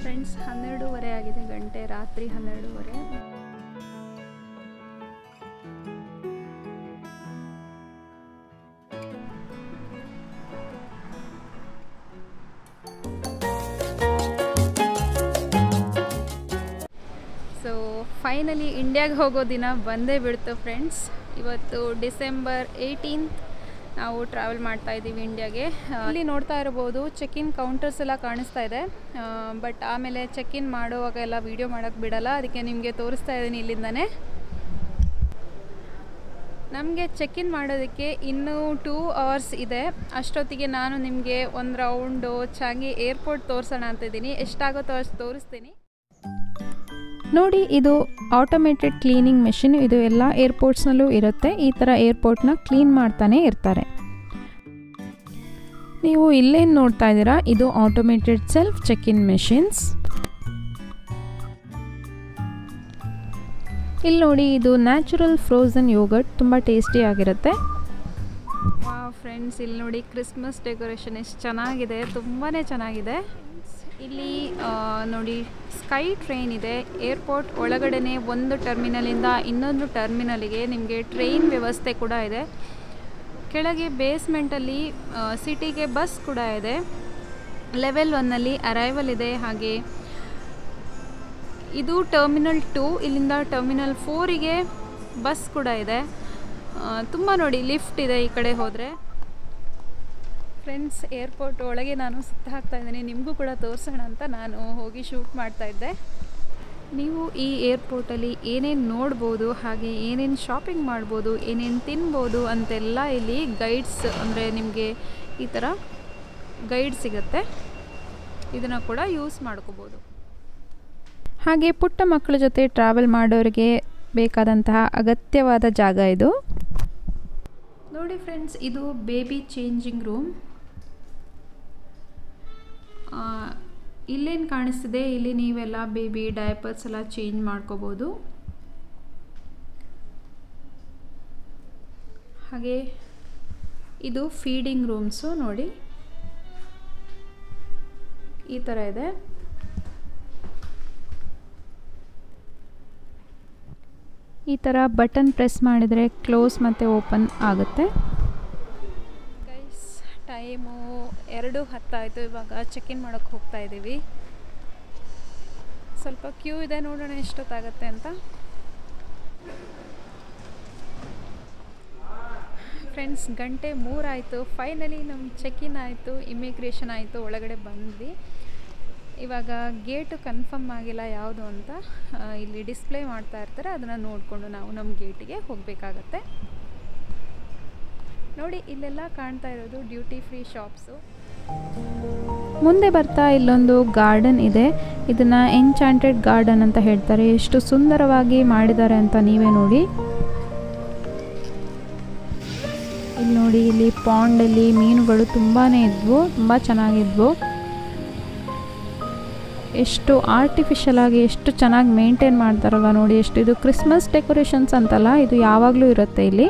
friends ಹನ್ನೆರಡೂವರೆ ಆಗಿದೆ ಗಂಟೆ ರಾತ್ರಿ ಹನ್ನೆರಡೂವರೆ ಸೊ ಫೈನಲಿ ಇಂಡಿಯಾಗೆ ಹೋಗೋ ದಿನ ಬಂದೇ ಬಿಡ್ತು ಫ್ರೆಂಡ್ಸ್ ಇವತ್ತು ಡಿಸೆಂಬರ್ ಏಯ್ಟೀನ್ತ್ ನಾವು ಟ್ರಾವೆಲ್ ಮಾಡ್ತಾ ಇದ್ದೀವಿ ಇಂಡಿಯಾಗೆ ಇಲ್ಲಿ ನೋಡ್ತಾ ಇರ್ಬೋದು ಚೆಕ್ ಇನ್ ಕೌಂಟರ್ಸ್ ಎಲ್ಲ ಕಾಣಿಸ್ತಾ ಇದೆ ಬಟ್ ಆಮೇಲೆ ಚೆಕ್ ಇನ್ ಮಾಡುವಾಗ ಎಲ್ಲ ವೀಡಿಯೋ ಮಾಡೋಕ್ಕೆ ಬಿಡಲ್ಲ ಅದಕ್ಕೆ ನಿಮಗೆ ತೋರಿಸ್ತಾ ಇದ್ದೀನಿ ಇಲ್ಲಿಂದನೇ ನಮಗೆ ಚೆಕ್ ಇನ್ ಮಾಡೋದಕ್ಕೆ ಇನ್ನೂ ಟೂ ಅವರ್ಸ್ ಇದೆ ಅಷ್ಟೊತ್ತಿಗೆ ನಾನು ನಿಮಗೆ ಒಂದು ರೌಂಡು ಚಾಂಗಿ ಏರ್ಪೋರ್ಟ್ ತೋರಿಸೋಣ ಅಂತಿದ್ದೀನಿ ಎಷ್ಟಾಗುತ್ತೋ ಅಷ್ಟು ತೋರಿಸ್ತೀನಿ ನೋಡಿ ಇದು ಆಟೋಮೇಟೆಡ್ ಕ್ಲೀನಿಂಗ್ ಮೆಷಿನ್ ಇದು ಎಲ್ಲ ಏರ್ಪೋರ್ಟ್ಸ್ನಲ್ಲೂ ಇರುತ್ತೆ ಈ ಥರ ಏರ್ಪೋರ್ಟ್ನ ಕ್ಲೀನ್ ಮಾಡ್ತಾನೆ ಇರ್ತಾರೆ ನೀವು ಇಲ್ಲೇನು ನೋಡ್ತಾ ಇದ್ದೀರಾ ಇದು automated self check in machines ಇಲ್ಲಿ ನೋಡಿ ಇದು ನ್ಯಾಚುರಲ್ ಫ್ರೋಝನ್ ಯೋಗರ್ಟ್ ತುಂಬ ಟೇಸ್ಟಿ ಆಗಿರುತ್ತೆ ವಾ ಫ್ರೆಂಡ್ಸ್ ಇಲ್ಲಿ ನೋಡಿ ಕ್ರಿಸ್ಮಸ್ ಡೆಕೋರೇಷನ್ ಎಷ್ಟು ಚೆನ್ನಾಗಿದೆ ತುಂಬಾ ಚೆನ್ನಾಗಿದೆ ಇಲ್ಲಿ ಆ, ನೋಡಿ ಸ್ಕೈ ಟ್ರೈನ್ ಇದೆ ಏರ್ಪೋರ್ಟ್ ಒಳಗಡೆನೆ ಒಂದು ಟರ್ಮಿನಲಿಂದ ಇನ್ನೊಂದು ಟರ್ಮಿನಲಿಗೆ ನಿಮಗೆ ಟ್ರೈನ್ ವ್ಯವಸ್ಥೆ ಕೂಡ ಇದೆ ಕೆಳಗೆ ಬೇಸ್ಮೆಂಟಲ್ಲಿ ಸಿಟಿಗೆ ಬಸ್ ಕೂಡ ಇದೆ ಲೆವೆಲ್ ಒನ್ನಲ್ಲಿ ಅರೈವಲ್ ಇದೆ ಹಾಗೆ ಇದು ಟರ್ಮಿನಲ್ ಟೂ ಇಲ್ಲಿಂದ ಟರ್ಮಿನಲ್ ಫೋರಿಗೆ ಬಸ್ ಕೂಡ ಇದೆ ತುಂಬ ನೋಡಿ ಲಿಫ್ಟ್ ಇದೆ ಈ ಕಡೆ ಹೋದರೆ ಫ್ರೆಂಡ್ಸ್ ಏರ್ಪೋರ್ಟ್ ಒಳಗೆ ನಾನು ಸುತ್ತ ಹಾಕ್ತಾ ಇದ್ದೀನಿ ನಿಮಗೂ ಕೂಡ ತೋರಿಸೋಣ ಅಂತ ನಾನು ಹೋಗಿ ಶೂಟ್ ಮಾಡ್ತಾ ಇದ್ದೆ ನೀವು ಈ ಏರ್ಪೋರ್ಟಲ್ಲಿ ಏನೇನು ನೋಡ್ಬೋದು ಹಾಗೆ ಏನೇನು ಶಾಪಿಂಗ್ ಮಾಡ್ಬೋದು ಏನೇನು ತಿನ್ಬೋದು ಅಂತೆಲ್ಲ ಇಲ್ಲಿ ಗೈಡ್ಸ್ ಅಂದರೆ ನಿಮಗೆ ಈ ಥರ ಗೈಡ್ ಸಿಗುತ್ತೆ ಇದನ್ನು ಕೂಡ ಯೂಸ್ ಮಾಡ್ಕೋಬೋದು ಹಾಗೆ ಪುಟ್ಟ ಮಕ್ಕಳ ಜೊತೆ ಟ್ರಾವೆಲ್ ಮಾಡೋರಿಗೆ ಬೇಕಾದಂತಹ ಅಗತ್ಯವಾದ ಜಾಗ ಇದು ನೋಡಿ ಫ್ರೆಂಡ್ಸ್ ಇದು ಬೇಬಿ ಚೇಂಜಿಂಗ್ ರೂಮ್ ಇಲ್ಲೇನು ಕಾಣಿಸ್ತಿದೆ ಇಲ್ಲಿ ನೀವೆಲ್ಲ ಬೇಬಿ ಡೈಪರ್ಸ್ ಎಲ್ಲ ಚೇಂಜ್ ಮಾಡ್ಕೋಬೋದು ಹಾಗೆ ಇದು ಫೀಡಿಂಗ್ ರೂಮ್ಸು ನೋಡಿ ಈ ಥರ ಇದೆ ಈ ಥರ ಬಟನ್ ಪ್ರೆಸ್ ಮಾಡಿದರೆ ಕ್ಲೋಸ್ ಮತ್ತು ಓಪನ್ ಆಗುತ್ತೆ ಗೈಸ್ ಟೈಮು ಎರಡು ಹತ್ತಾಯಿತು ಇವಾಗ ಚೆಕ್ ಇನ್ ಮಾಡೋಕ್ಕೆ ಹೋಗ್ತಾ ಇದ್ದೀವಿ ಸ್ವಲ್ಪ ಕ್ಯೂ ಇದೆ ನೋಡೋಣ ಎಷ್ಟೊತ್ತಾಗತ್ತೆ ಅಂತ ಫ್ರೆಂಡ್ಸ್ ಗಂಟೆ ಮೂರಾಯಿತು ಫೈನಲಿ ನಮ್ಮ ಚೆಕ್ ಇನ್ ಆಯಿತು ಇಮಿಗ್ರೇಷನ್ ಆಯಿತು ಒಳಗಡೆ ಬಂದ್ವಿ ಇವಾಗ ಗೇಟು ಕನ್ಫರ್ಮ್ ಆಗಿಲ್ಲ ಯಾವುದು ಅಂತ ಆ, ಇಲ್ಲಿ ಡಿಸ್ಪ್ಲೇ ಮಾಡ್ತಾ ಇರ್ತಾರೆ ಅದನ್ನು ನೋಡಿಕೊಂಡು ನಾವು ನಮ್ಮ ಗೇಟಿಗೆ ಹೋಗಬೇಕಾಗತ್ತೆ ನೋಡಿ ಇಲ್ಲೆಲ್ಲ ಕಾಣ್ತಾ ಇರೋದು ಡ್ಯೂಟಿ ಫ್ರೀ ಶಾಪ್ಸು ಮುಂದೆ ಬರ್ತಾ ಇಲ್ಲೊಂದು ಗಾರ್ಡನ್ ಇದೆ ಇದನ್ನು ಎನ್ಚಾಂಟೆಡ್ ಗಾರ್ಡನ್ ಅಂತ ಹೇಳ್ತಾರೆ ಎಷ್ಟು ಸುಂದರವಾಗಿ ಮಾಡಿದ್ದಾರೆ ಅಂತ ನೀವೇ ನೋಡಿ ಇಲ್ಲಿ ನೋಡಿ ಇಲ್ಲಿ ಪಾಂಡಲ್ಲಿ ಮೀನುಗಳು ತುಂಬಾ ಇದ್ವು ತುಂಬ ಚೆನ್ನಾಗಿದ್ವು ಎಷ್ಟು ಆರ್ಟಿಫಿಷಿಯಲ್ ಆಗಿ ಎಷ್ಟು ಚೆನ್ನಾಗಿ ಮೇಂಟೈನ್ ಮಾಡ್ತಾರಲ್ವ ನೋಡಿ ಎಷ್ಟು ಇದು ಕ್ರಿಸ್ಮಸ್ ಡೆಕೋರೇಷನ್ಸ್ ಅಂತಲ್ಲ ಇದು ಯಾವಾಗಲೂ ಇರುತ್ತೆ ಇಲ್ಲಿ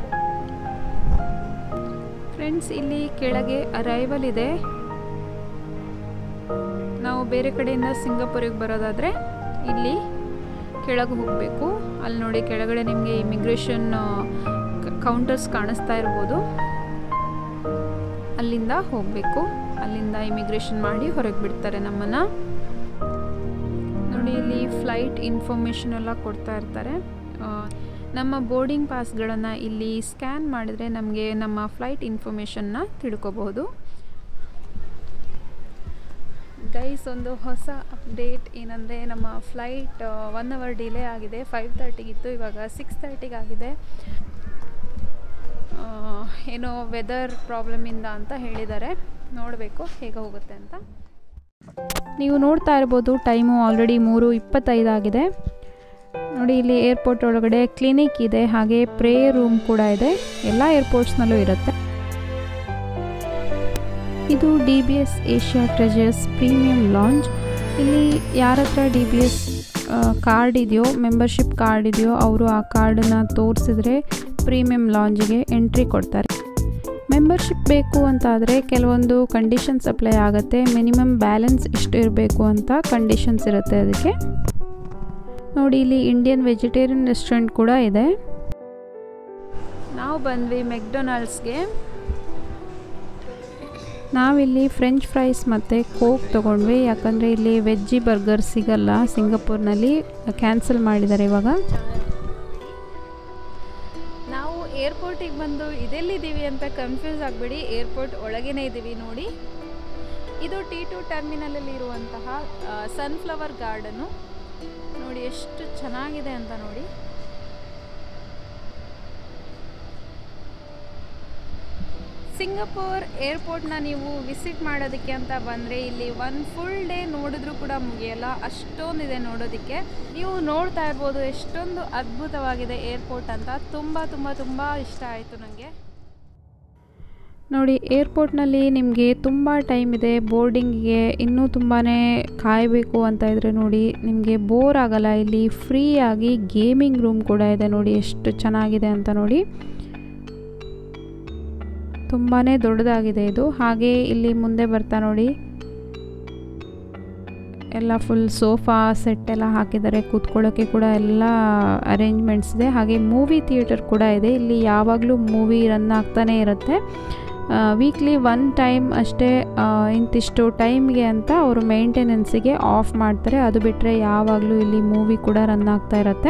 ಫ್ರೆಂಡ್ಸ್ ಇಲ್ಲಿ ಕೆಳಗೆ ಅರೈವಲ್ ಇದೆ ನಾವು ಬೇರೆ ಕಡೆಯಿಂದ ಸಿಂಗಾಪುರಿಗೆ ಬರೋದಾದರೆ ಇಲ್ಲಿ ಕೆಳಗೆ ಹೋಗಬೇಕು ಅಲ್ಲಿ ನೋಡಿ ಕೆಳಗಡೆ ನಿಮಗೆ ಇಮಿಗ್ರೇಷನ್ ಕೌಂಟರ್ಸ್ ಕಾಣಿಸ್ತಾ ಇರ್ಬೋದು ಅಲ್ಲಿಂದ ಹೋಗಬೇಕು ಅಲ್ಲಿಂದ ಇಮಿಗ್ರೇಷನ್ ಮಾಡಿ ಹೊರಗೆ ಬಿಡ್ತಾರೆ ನಮ್ಮನ್ನು ನೋಡಿ ಇಲ್ಲಿ ಫ್ಲೈಟ್ ಇನ್ಫಾರ್ಮೇಷನ್ ಎಲ್ಲ ಕೊಡ್ತಾ ಇರ್ತಾರೆ ಆ, ನಮ್ಮ ಬೋರ್ಡಿಂಗ್ ಪಾಸ್ಗಳನ್ನು ಇಲ್ಲಿ ಸ್ಕ್ಯಾನ್ ಮಾಡಿದರೆ ನಮಗೆ ನಮ್ಮ ಫ್ಲೈಟ್ ಇನ್ಫಾರ್ಮೇಷನ್ನ ತಿಳ್ಕೊಬಹುದು ಗೈಸ್ ಒಂದು ಹೊಸ ಅಪ್ಡೇಟ್ ಏನಂದರೆ ನಮ್ಮ ಫ್ಲೈಟ್ ಒನ್ ಅವರ್ ಡಿಲೇ ಆಗಿದೆ ಫೈವ್ ತರ್ಟಿಗಿತ್ತು ಇವಾಗ ಸಿಕ್ಸ್ ತರ್ಟಿಗಾಗಿದೆ ಏನೋ ವೆದರ್ ಪ್ರಾಬ್ಲಮಿಂದ ಅಂತ ಹೇಳಿದ್ದಾರೆ ನೋಡಬೇಕು ಹೇಗೆ ಹೋಗುತ್ತೆ ಅಂತ ನೀವು ನೋಡ್ತಾ ಇರ್ಬೋದು ಟೈಮು ಆಲ್ರೆಡಿ ಮೂರು ಇಪ್ಪತ್ತೈದಾಗಿದೆ ನೋಡಿ ಇಲ್ಲಿ ಏರ್ಪೋರ್ಟ್ ಒಳಗಡೆ ಕ್ಲಿನಿಕ್ ಇದೆ ಹಾಗೆ ಪ್ರೇಯರ್ ರೂಮ್ ಕೂಡ ಇದೆ ಎಲ್ಲ ಏರ್ಪೋರ್ಟ್ಸ್ನಲ್ಲೂ ಇರುತ್ತೆ ಇದು D B S Asia treasures premium lounge ಇಲ್ಲಿ ಯಾರ ಹತ್ರ ಡಿ ಬಿ ಎಸ್ ಕಾರ್ಡ್ ಇದೆಯೋ ಮೆಂಬರ್ಶಿಪ್ ಕಾರ್ಡ್ ಇದೆಯೋ ಅವರು ಆ ಕಾರ್ಡನ್ನು ತೋರಿಸಿದ್ರೆ ಪ್ರೀಮಿಯಂ ಲಾಂಜಿಗೆ ಎಂಟ್ರಿ ಕೊಡ್ತಾರೆ ಮೆಂಬರ್ಶಿಪ್ ಬೇಕು ಅಂತಾದರೆ ಕೆಲವೊಂದು ಕಂಡೀಷನ್ಸ್ ಅಪ್ಲೈ ಆಗುತ್ತೆ ಮಿನಿಮಮ್ ಬ್ಯಾಲೆನ್ಸ್ ಇಷ್ಟು ಇರಬೇಕು ಅಂತ ಕಂಡೀಷನ್ಸ್ ಇರುತ್ತೆ ಅದಕ್ಕೆ ನೋಡಿ ಇಲ್ಲಿ ಇಂಡಿಯನ್ ವೆಜಿಟೇರಿಯನ್ ರೆಸ್ಟೋರೆಂಟ್ ಕೂಡ ಇದೆ ನಾವು ಬಂದ್ವಿ ಮೆಕ್ಡೊನಾಲ್ಡ್ಸ್ಗೆ ನಾವಿಲ್ಲಿ ಫ್ರೆಂಚ್ ಫ್ರೈಸ್ ಮತ್ತು ಕೋಕ್ ತೊಗೊಂಡ್ವಿ ಯಾಕಂದರೆ ಇಲ್ಲಿ ವೆಜ್ಜಿ ಬರ್ಗರ್ ಸಿಗಲ್ಲ ಸಿಂಗಪೂರ್ನಲ್ಲಿ ಕ್ಯಾನ್ಸಲ್ ಮಾಡಿದ್ದಾರೆ ಇವಾಗ ನಾವು ಏರ್ಪೋರ್ಟಿಗೆ ಬಂದು ಇದೆಲ್ಲಿದ್ದೀವಿ ಅಂತ ಕನ್ಫ್ಯೂಸ್ ಆಗಬೇಡಿ ಏರ್ಪೋರ್ಟ್ ಒಳಗೇನೆ ಇದ್ದೀವಿ ನೋಡಿ ಇದು ಟಿ ಟು ಟರ್ಮಿನಲಲ್ಲಿ ಇರುವಂತಹ ಸನ್ಫ್ಲವರ್ ಗಾರ್ಡನು ನೋಡಿ ಎಷ್ಟು ಚೆನ್ನಾಗಿದೆ ಅಂತ ನೋಡಿ ಸಿಂಗಪೂರ್ ಏರ್ಪೋರ್ಟ್ನ ನೀವು ವಿಸಿಟ್ ಮಾಡೋದಕ್ಕೆ ಅಂತ ಬಂದರೆ ಇಲ್ಲಿ ಒನ್ ಫುಲ್ ಡೇ ನೋಡಿದ್ರೂ ಕೂಡ ಮುಗಿಯಲ್ಲ ಅಷ್ಟೊಂದಿದೆ ನೋಡೋದಕ್ಕೆ ನೀವು ನೋಡ್ತಾ ಇರ್ಬೋದು ಎಷ್ಟೊಂದು ಅದ್ಭುತವಾಗಿದೆ ಏರ್ಪೋರ್ಟ್ ಅಂತ ತುಂಬ ತುಂಬ ತುಂಬ ಇಷ್ಟ ಆಯಿತು ನನಗೆ ನೋಡಿ ಏರ್ಪೋರ್ಟ್ನಲ್ಲಿ ನಿಮಗೆ ತುಂಬ ಟೈಮ್ ಇದೆ ಬೋರ್ಡಿಂಗಿಗೆ ಇನ್ನೂ ತುಂಬಾ ಕಾಯಬೇಕು ಅಂತ ಇದ್ದರೆ ನೋಡಿ ನಿಮಗೆ ಬೋರ್ ಆಗಲ್ಲ ಇಲ್ಲಿ ಫ್ರೀಯಾಗಿ ಗೇಮಿಂಗ್ ರೂಮ್ ಕೂಡ ಇದೆ ನೋಡಿ ಎಷ್ಟು ಚೆನ್ನಾಗಿದೆ ಅಂತ ನೋಡಿ ತುಂಬಾ ದೊಡ್ಡದಾಗಿದೆ ಇದು ಹಾಗೆ ಇಲ್ಲಿ ಮುಂದೆ ಬರ್ತಾ ನೋಡಿ ಎಲ್ಲ ಫುಲ್ ಸೋಫಾ ಸೆಟ್ ಎಲ್ಲ ಹಾಕಿದ್ದಾರೆ ಕೂತ್ಕೊಳ್ಳೋಕ್ಕೆ ಕೂಡ ಎಲ್ಲ ಅರೇಂಜ್ಮೆಂಟ್ಸ್ ಇದೆ ಹಾಗೆ ಮೂವಿ ಥಿಯೇಟರ್ ಕೂಡ ಇದೆ ಇಲ್ಲಿ ಯಾವಾಗಲೂ ಮೂವಿ ರನ್ ಆಗ್ತಾನೇ ಇರುತ್ತೆ ವೀಕ್ಲಿ ಒನ್ ಟೈಮ್ ಅಷ್ಟೇ ಇಂತಿಷ್ಟು ಟೈಮ್ಗೆ ಅಂತ ಅವರು ಮೇಂಟೆನೆನ್ಸಿಗೆ ಆಫ್ ಮಾಡ್ತಾರೆ ಅದು ಬಿಟ್ಟರೆ ಯಾವಾಗಲೂ ಇಲ್ಲಿ ಮೂವಿ ಕೂಡ ರನ್ ಆಗ್ತಾ ಇರುತ್ತೆ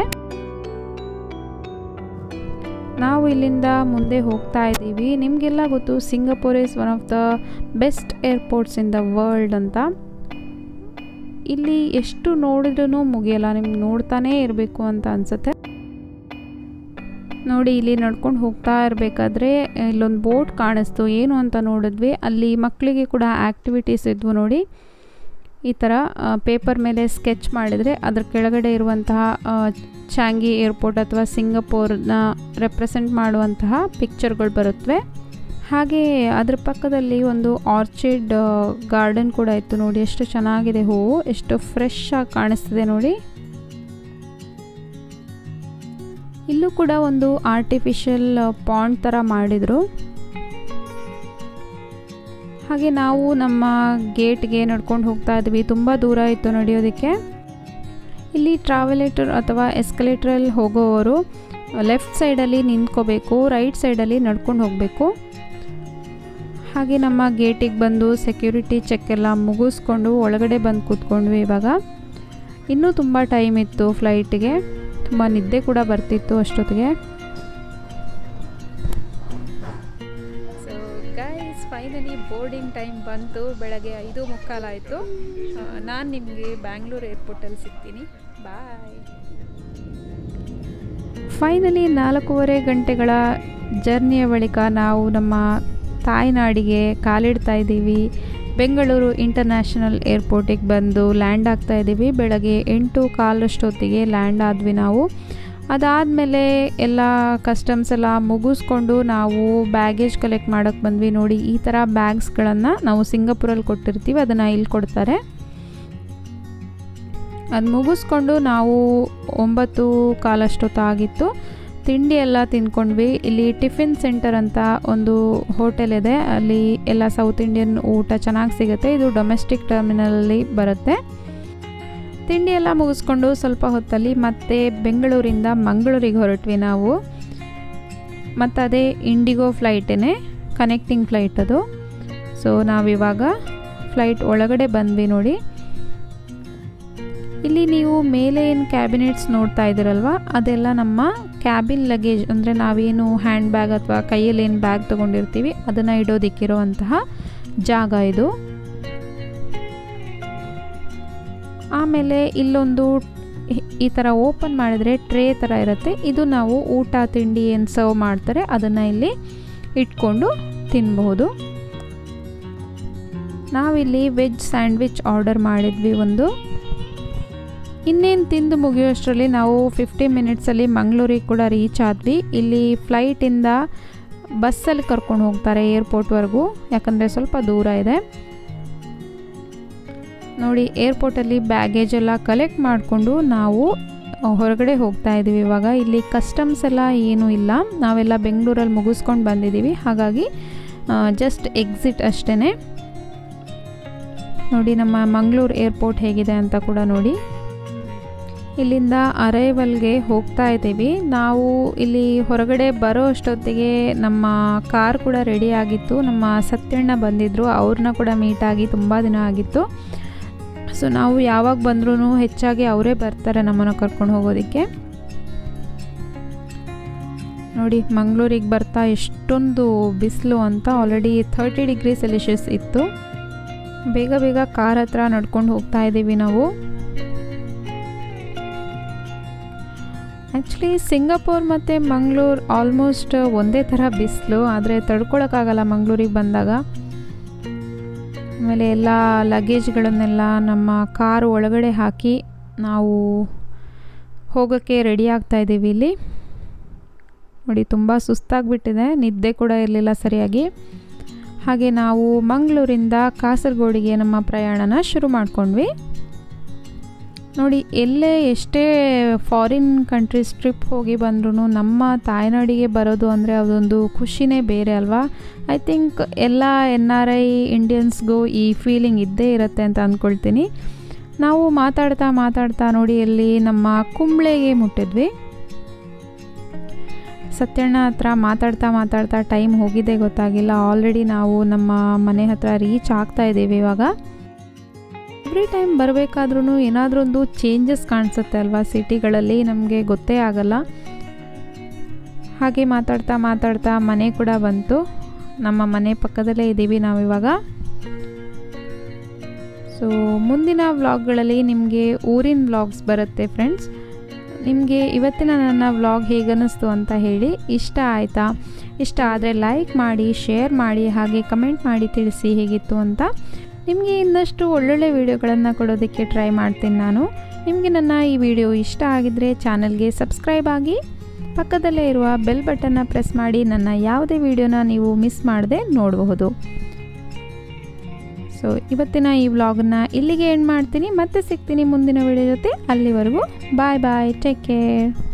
ನಾವು ಇಲ್ಲಿಂದ ಮುಂದೆ ಹೋಗ್ತಾ ಇದ್ದೀವಿ ನಿಮಗೆಲ್ಲ ಗೊತ್ತು Singapore is one of the best airports in the world ಅಂತ ಇಲ್ಲಿ ಎಷ್ಟು ನೋಡಿದ್ರೂ ಮುಗಿಯಲ್ಲ ನಿಮ್ಗೆ ನೋಡ್ತಾನೇ ಇರಬೇಕು ಅಂತ ಅನಿಸುತ್ತೆ ನೋಡಿ ಇಲ್ಲಿ ನಡ್ಕೊಂಡು ಹೋಗ್ತಾ ಇರಬೇಕಾದ್ರೆ ಇಲ್ಲೊಂದು ಬೋಟ್ ಕಾಣಿಸ್ತು ಏನು ಅಂತ ನೋಡಿದ್ವಿ ಅಲ್ಲಿ ಮಕ್ಕಳಿಗೆ ಕೂಡ ಆ್ಯಕ್ಟಿವಿಟೀಸ್ ಇದ್ವು ನೋಡಿ ಈ ಥರ ಪೇಪರ್ ಮೇಲೆ ಸ್ಕೆಚ್ ಮಾಡಿದರೆ ಅದ್ರ ಕೆಳಗಡೆ ಇರುವಂತಹ ಚಾಂಗಿ ಏರ್ಪೋರ್ಟ್ ಅಥವಾ ಸಿಂಗಪೂರ್ನ ರೆಪ್ರೆಸೆಂಟ್ ಮಾಡುವಂತಹ ಪಿಕ್ಚರ್ಗಳು ಬರುತ್ತವೆ ಹಾಗೆ ಅದ್ರ ಪಕ್ಕದಲ್ಲಿ ಒಂದು ಆರ್ಚಿಡ್ ಗಾರ್ಡನ್ ಕೂಡ ಇತ್ತು ನೋಡಿ ಎಷ್ಟು ಚೆನ್ನಾಗಿದೆ ಹೂವು ಎಷ್ಟು ಫ್ರೆಶ್ ಆಗಿ ಕಾಣಿಸ್ತಿದೆ ನೋಡಿ ಇಲ್ಲೂ ಕೂಡ ಒಂದು ಆರ್ಟಿಫಿಷಿಯಲ್ ಪಾಂಡ್ ಥರ ಮಾಡಿದರು ಹಾಗೆ ನಾವು ನಮ್ಮ ಗೇಟ್ಗೆ ನಡ್ಕೊಂಡು ಹೋಗ್ತಾ ಇದ್ವಿ ತುಂಬ ದೂರ ಇತ್ತು ನಡೆಯೋದಕ್ಕೆ ಇಲ್ಲಿ ಟ್ರಾವೆಲೇಟರ್ ಅಥವಾ ಎಸ್ಕಲೇಟ್ರಲ್ಲಿ ಹೋಗೋವರು ಲೆಫ್ಟ್ ಸೈಡಲ್ಲಿ ನಿಂತ್ಕೋಬೇಕು ರೈಟ್ ಸೈಡಲ್ಲಿ ನಡ್ಕೊಂಡು ಹೋಗಬೇಕು ಹಾಗೆ ನಮ್ಮ ಗೇಟಿಗೆ ಬಂದು ಸೆಕ್ಯೂರಿಟಿ ಚೆಕ್ ಎಲ್ಲ ಮುಗಿಸ್ಕೊಂಡು ಒಳಗಡೆ ಬಂದು ಕೂತ್ಕೊಂಡ್ವಿ ಇವಾಗ ಇನ್ನೂ ತುಂಬ ಟೈಮ್ ಇತ್ತು ಫ್ಲೈಟಿಗೆ ತುಂಬ ನಿದ್ದೆ ಕೂಡ ಬರ್ತಿತ್ತು ಅಷ್ಟೊತ್ತಿಗೆ so guys finally boarding time ಬಂತು ಬೆಳಗ್ಗೆ ಐದು ಮುಕ್ಕಾಲಾಯಿತು ನಾನು ನಿಮಗೆ ಬ್ಯಾಂಗ್ಳೂರು ಏರ್ಪೋರ್ಟಲ್ಲಿ ಸಿಗ್ತೀನಿ ಬಾಯ್ ಫೈನಲಿ ನಾಲ್ಕೂವರೆ ಗಂಟೆಗಳ ಜರ್ನಿಯ ಬಳಿಕ ನಾವು ನಮ್ಮ ತಾಯ್ನಾಡಿಗೆ ಕಾಲಿಡ್ತಾ ಇದ್ದೀವಿ ಬೆಂಗಳೂರು ಇಂಟರ್ನ್ಯಾಷನಲ್ ಏರ್ಪೋರ್ಟಿಗೆ ಬಂದು ಲ್ಯಾಂಡ್ ಆಗ್ತಾ ಇದ್ದೀವಿ ಬೆಳಗ್ಗೆ ಎಂಟು ಕಾಲಷ್ಟೊತ್ತಿಗೆ ಲ್ಯಾಂಡ್ ಆದ್ವಿ ನಾವು ಅದಾದಮೇಲೆ ಎಲ್ಲ ಕಸ್ಟಮ್ಸ್ ಎಲ್ಲ ಮುಗಿಸ್ಕೊಂಡು ನಾವು ಬ್ಯಾಗೇಜ್ ಕಲೆಕ್ಟ್ ಮಾಡೋಕ್ಕೆ ಬಂದ್ವಿ ನೋಡಿ ಈ ಥರ ಬ್ಯಾಗ್ಸ್ಗಳನ್ನು ನಾವು ಸಿಂಗಪುರಲ್ಲಿ ಕೊಟ್ಟಿರ್ತೀವಿ ಅದನ್ನು ಇಲ್ಲಿ ಕೊಡ್ತಾರೆ ಅದು ಮುಗಿಸ್ಕೊಂಡು ನಾವು ಒಂಬತ್ತು ಕಾಲಷ್ಟೊತ್ತಾಗಿತ್ತು ತಿಂಡಿ ಎಲ್ಲ ತಿಂದ್ಕೊಂಡ್ವಿ ಇಲ್ಲಿ ಟಿಫಿನ್ ಸೆಂಟರ್ ಅಂತ ಒಂದು ಹೋಟೆಲ್ ಇದೆ ಅಲ್ಲಿ ಎಲ್ಲ ಸೌತ್ ಇಂಡಿಯನ್ ಊಟ ಚೆನ್ನಾಗಿ ಸಿಗುತ್ತೆ ಇದು ಡೊಮೆಸ್ಟಿಕ್ ಟರ್ಮಿನಲಲ್ಲಿ ಬರುತ್ತೆ ತಿಂಡಿ ಎಲ್ಲ ಮುಗಿಸ್ಕೊಂಡು ಸ್ವಲ್ಪ ಹೊತ್ತಲ್ಲಿ ಮತ್ತೆ ಬೆಂಗಳೂರಿಂದ ಮಂಗಳೂರಿಗೆ ಹೊರಟ್ವಿ ನಾವು ಮತ್ತು ಅದೇ ಇಂಡಿಗೋ ಫ್ಲೈಟೇ ಕನೆಕ್ಟಿಂಗ್ ಫ್ಲೈಟ್ ಅದು ಸೊ ನಾವಿವಾಗ ಫ್ಲೈಟ್ ಒಳಗಡೆ ಬಂದ್ವಿ ನೋಡಿ ಇಲ್ಲಿ ನೀವು ಮೇಲೆ ಏನು ಕ್ಯಾಬಿನೆಟ್ಸ್ ನೋಡ್ತಾ ಇದ್ದೀರಲ್ವ ಅದೆಲ್ಲ ನಮ್ಮ ಕ್ಯಾಬಿನ್ ಲಗೇಜ್ ಅಂದರೆ ನಾವೇನು ಹ್ಯಾಂಡ್ ಬ್ಯಾಗ್ ಅಥವಾ ಕೈಯಲ್ಲಿ ಏನು ಬ್ಯಾಗ್ ತೊಗೊಂಡಿರ್ತೀವಿ ಅದನ್ನು ಇಡೋದಿಕ್ಕಿರುವಂತಹ ಜಾಗ ಇದು ಆಮೇಲೆ ಇಲ್ಲೊಂದು ಈ ಥರ ಓಪನ್ ಮಾಡಿದರೆ ಟ್ರೇ ಥರ ಇರುತ್ತೆ ಇದು ನಾವು ಊಟ ತಿಂಡಿ ಏನು ಸರ್ವ್ ಮಾಡ್ತಾರೆ ಅದನ್ನು ಇಲ್ಲಿ ಇಟ್ಕೊಂಡು ತಿನ್ನಬಹುದು ನಾವಿಲ್ಲಿ ವೆಜ್ ಸ್ಯಾಂಡ್ವಿಚ್ ಆರ್ಡರ್ ಮಾಡಿದ್ವಿ ಒಂದು ಇನ್ನೇನು ತಿಂದು ಮುಗಿಯೋಷ್ಟರಲ್ಲಿ ನಾವು ಫಿಫ್ಟಿ ಮಿನಿಟ್ಸಲ್ಲಿ ಮಂಗಳೂರಿಗೆ ಕೂಡ ರೀಚ್ ಆದ್ವಿ ಇಲ್ಲಿ ಫ್ಲೈಟಿಂದ ಬಸ್ಸಲ್ಲಿ ಕರ್ಕೊಂಡು ಹೋಗ್ತಾರೆ ಏರ್ಪೋರ್ಟ್ವರೆಗೂ ಯಾಕಂದರೆ ಸ್ವಲ್ಪ ದೂರ ಇದೆ ನೋಡಿ ಏರ್ಪೋರ್ಟಲ್ಲಿ ಬ್ಯಾಗೇಜ್ ಎಲ್ಲ ಕಲೆಕ್ಟ್ ಮಾಡಿಕೊಂಡು ನಾವು ಹೊರಗಡೆ ಹೋಗ್ತಾ ಇದ್ದೀವಿ ಇವಾಗ ಇಲ್ಲಿ ಕಸ್ಟಮ್ಸ್ ಎಲ್ಲ ಏನೂ ಇಲ್ಲ ನಾವೆಲ್ಲ ಬೆಂಗಳೂರಲ್ಲಿ ಮುಗಿಸ್ಕೊಂಡು ಬಂದಿದ್ದೀವಿ ಹಾಗಾಗಿ ಜಸ್ಟ್ ಎಕ್ಸಿಟ್ ಅಷ್ಟೇ ನೋಡಿ ನಮ್ಮ ಮಂಗಳೂರು ಏರ್ಪೋರ್ಟ್ ಹೇಗಿದೆ ಅಂತ ಕೂಡ ನೋಡಿ ಇಲ್ಲಿಂದ ಅರೈವಲ್ಗೆ ಹೋಗ್ತಾ ಇದ್ದೀವಿ ನಾವು ಇಲ್ಲಿ ಹೊರಗಡೆ ಬರೋ ಅಷ್ಟೊತ್ತಿಗೆ ನಮ್ಮ ಕಾರ್ ಕೂಡ ರೆಡಿ ಆಗಿತ್ತು ನಮ್ಮ ಸತ್ಯಣ್ಣ ಬಂದಿದ್ದರು ಅವ್ರನ್ನ ಕೂಡ ಮೀಟಾಗಿ ತುಂಬ ದಿನ ಆಗಿತ್ತು ಸೊ ನಾವು ಯಾವಾಗ ಬಂದ್ರೂ ಹೆಚ್ಚಾಗಿ ಅವರೇ ಬರ್ತಾರೆ ನಮ್ಮನ್ನು ಕರ್ಕೊಂಡು ಹೋಗೋದಕ್ಕೆ ನೋಡಿ ಮಂಗಳೂರಿಗೆ ಬರ್ತಾ ಎಷ್ಟೊಂದು ಬಿಸಿಲು ಅಂತ ಆಲ್ರೆಡಿ ಥರ್ಟಿ ಡಿಗ್ರಿ ಸೆಲ್ಸಿಯಸ್ ಇತ್ತು ಬೇಗ ಬೇಗ ಕಾರ್ ಹತ್ರ ನಡ್ಕೊಂಡು ಹೋಗ್ತಾ ಇದ್ದೀವಿ ನಾವು ಆ್ಯಕ್ಚುಲಿ ಸಿಂಗಾಪುರ್ ಮತ್ತು ಮಂಗಳೂರು ಆಲ್ಮೋಸ್ಟ್ ಒಂದೇ ಥರ ಬಿಸಿಲು ಆದರೆ ತಡ್ಕೊಳಕ್ಕಾಗಲ್ಲ ಮಂಗಳೂರಿಗೆ ಬಂದಾಗ ಆಮೇಲೆ ಎಲ್ಲ ಲಗೇಜ್ಗಳನ್ನೆಲ್ಲ ನಮ್ಮ ಕಾರು ಒಳಗಡೆ ಹಾಕಿ ನಾವು ಹೋಗೋಕ್ಕೆ ರೆಡಿ ಆಗ್ತಾ ಇದ್ದೀವಿ ಇಲ್ಲಿ ನೋಡಿ ತುಂಬ ಸುಸ್ತಾಗಿಬಿಟ್ಟಿದೆ ನಿದ್ದೆ ಕೂಡ ಇರಲಿಲ್ಲ ಸರಿಯಾಗಿ ಹಾಗೆ ನಾವು ಮಂಗಳೂರಿಂದ ಕಾಸರಗೋಡಿಗೆ ನಮ್ಮ ಪ್ರಯಾಣನ ಶುರು ಮಾಡ್ಕೊಂಡ್ವಿ ನೋಡಿ ಎಲ್ಲೇ ಎಷ್ಟೇ ಫಾರಿನ್ ಕಂಟ್ರೀಸ್ ಟ್ರಿಪ್ ಹೋಗಿ ಬಂದ್ರೂ ನಮ್ಮ ತಾಯ್ನಾಡಿಗೆ ಬರೋದು ಅಂದರೆ ಅದೊಂದು ಖುಷಿನೇ ಬೇರೆ ಅಲ್ವಾ ಐ ಥಿಂಕ್ ಎಲ್ಲ ಎನ್ ಆರ್ ಐ ಇಂಡಿಯನ್ಸ್ಗೂ ಈ ಫೀಲಿಂಗ್ ಇದ್ದೇ ಇರುತ್ತೆ ಅಂತ ಅಂದ್ಕೊಳ್ತೀನಿ ನಾವು ಮಾತಾಡ್ತಾ ಮಾತಾಡ್ತಾ ನೋಡಿ ಅಲ್ಲಿ ನಮ್ಮ ಕುಂಬ್ಳೆಗೆ ಮುಟ್ಟಿದ್ವಿ ಸತ್ಯಣ್ಣ ಹತ್ರ ಮಾತಾಡ್ತಾ ಮಾತಾಡ್ತಾ ಟೈಮ್ ಹೋಗಿದ್ದೇ ಗೊತ್ತಾಗಿಲ್ಲ ಆಲ್ರೆಡಿ ನಾವು ನಮ್ಮ ಮನೆ ಹತ್ರ ರೀಚ್ ಆಗ್ತಾ ಇದ್ದೀವಿ ಇವಾಗ ಎವ್ರಿ ಟೈಮ್ ಬರಬೇಕಾದ್ರೂ ಏನಾದರೂ ಒಂದು ಚೇಂಜಸ್ ಕಾಣಿಸುತ್ತೆ ಅಲ್ವಾ ಸಿಟಿಗಳಲ್ಲಿ ನಮಗೆ ಗೊತ್ತೇ ಆಗಲ್ಲ ಹಾಗೆ ಮಾತಾಡ್ತಾ ಮಾತಾಡ್ತಾ ಮನೆ ಕೂಡ ಬಂತು ನಮ್ಮ ಮನೆ ಪಕ್ಕದಲ್ಲೇ ಇದ್ದೀವಿ ನಾವಿವಾಗ ಸೊ ಮುಂದಿನ ವ್ಲಾಗ್ಗಳಲ್ಲಿ ನಿಮಗೆ ಊರಿನ ವ್ಲಾಗ್ಸ್ ಬರುತ್ತೆ ಫ್ರೆಂಡ್ಸ್ ನಿಮಗೆ ಇವತ್ತಿನ ನನ್ನ ವ್ಲಾಗ್ ಹೇಗನ್ನಿಸ್ತು ಅಂತ ಹೇಳಿ ಇಷ್ಟ ಆಯಿತಾ ಇಷ್ಟ ಆದರೆ ಲೈಕ್ ಮಾಡಿ ಶೇರ್ ಮಾಡಿ ಹಾಗೆ ಕಮೆಂಟ್ ಮಾಡಿ ತಿಳಿಸಿ ಹೇಗಿತ್ತು ಅಂತ ನಿಮಗೆ ಇನ್ನಷ್ಟು ಒಳ್ಳೊಳ್ಳೆ ವೀಡಿಯೋಗಳನ್ನು ಕೊಡೋದಕ್ಕೆ ಟ್ರೈ ಮಾಡ್ತೀನಿ ನಾನು ನಿಮಗೆ ನನ್ನ ಈ ವಿಡಿಯೋ ಇಷ್ಟ ಆಗಿದ್ದರೆ ಚಾನಲ್ಗೆ ಸಬ್ಸ್ಕ್ರೈಬ್ ಆಗಿ ಪಕ್ಕದಲ್ಲೇ ಇರುವ ಬೆಲ್ ಬಟನ್ನ ಪ್ರೆಸ್ ಮಾಡಿ ನನ್ನ ಯಾವುದೇ ವಿಡಿಯೋನ ನೀವು ಮಿಸ್ ಮಾಡದೆ ನೋಡಬಹುದು ಸೊ ಇವತ್ತಿನ ಈ ವ್ಲಾಗನ್ನ ಇಲ್ಲಿಗೆ ಎಂಡ್ ಮಾಡ್ತೀನಿ ಮತ್ತೆ ಸಿಗ್ತೀನಿ ಮುಂದಿನ ವಿಡಿಯೋ ಜೊತೆ ಅಲ್ಲಿವರೆಗೂ ಬಾಯ್ ಬಾಯ್ ಟೇಕ್ ಕೇರ್